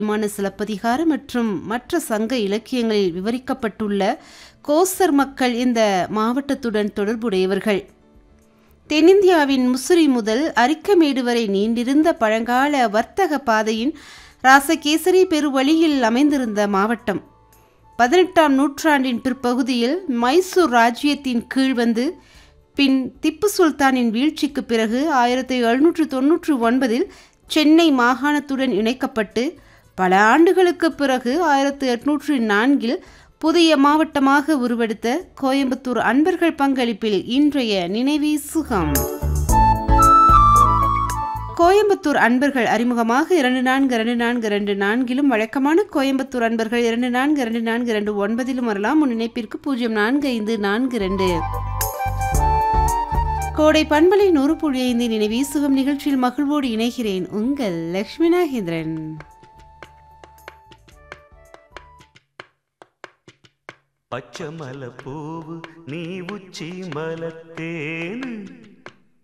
மான சிலப்பதிகாரம் மற்றும் மற்ற சங்க இலக்கியங்களில் விவரிக்கப்பட்டுள்ள கோசர் மக்கள் இந்த மாவட்டத்துடன் தொடர்புடையவர்கள் தென்னிந்தியாவின் முசிறி முதல் அரிக்கமேடு வரை நீண்டிருந்த பழங்கால வர்த்தக பாதையின் ராசகேசரி பெருவழியில் அமைந்திருந்த மாவட்டம் பதினெட்டாம் நூற்றாண்டின் பிற்பகுதியில் மைசூர் ராஜ்யத்தின் கீழ் வந்து பின் திப்பு சுல்தானின் வீழ்ச்சிக்கு பிறகு ஆயிரத்தி எழுநூற்று தொன்னூற்று ஒன்பதில் சென்னை மாகாணத்துடன் இணைக்கப்பட்டு பல ஆண்டுகளுக்கு பிறகு ஆயிரத்தி எட்நூற்று நான்கில் புதிய மாவட்டமாக உருவெடுத்த கோயம்புத்தூர் அன்பர்கள் பங்களிப்பில் இன்றைய நினைவே சுகம் கோயம்புத்தூர் அன்பர்கள் அறிமுகமாக இரண்டு நான்கு இரண்டு நான்கு இரண்டு நான்கிலும் வழக்கமான கோயம்புத்தூர் அன்பர்கள் இரண்டு நான்கு இரண்டு நான்கு இரண்டு ஒன்பதிலும் வரலாம் உன் இணைப்பிற்கு பூஜ்ஜியம் நான்கு ஐந்து நான்கு இரண்டு கோடை பண்பலை நூறு புள்ளி ஐந்து நினைவே சுகம் நிகழ்ச்சியில் மகிழ்வோடு இணைகிறேன் உங்கள் லக்ஷ்மி நாகேந்திரன் பச்சை மலை பூவு நீ உச்சி மலத்தேனு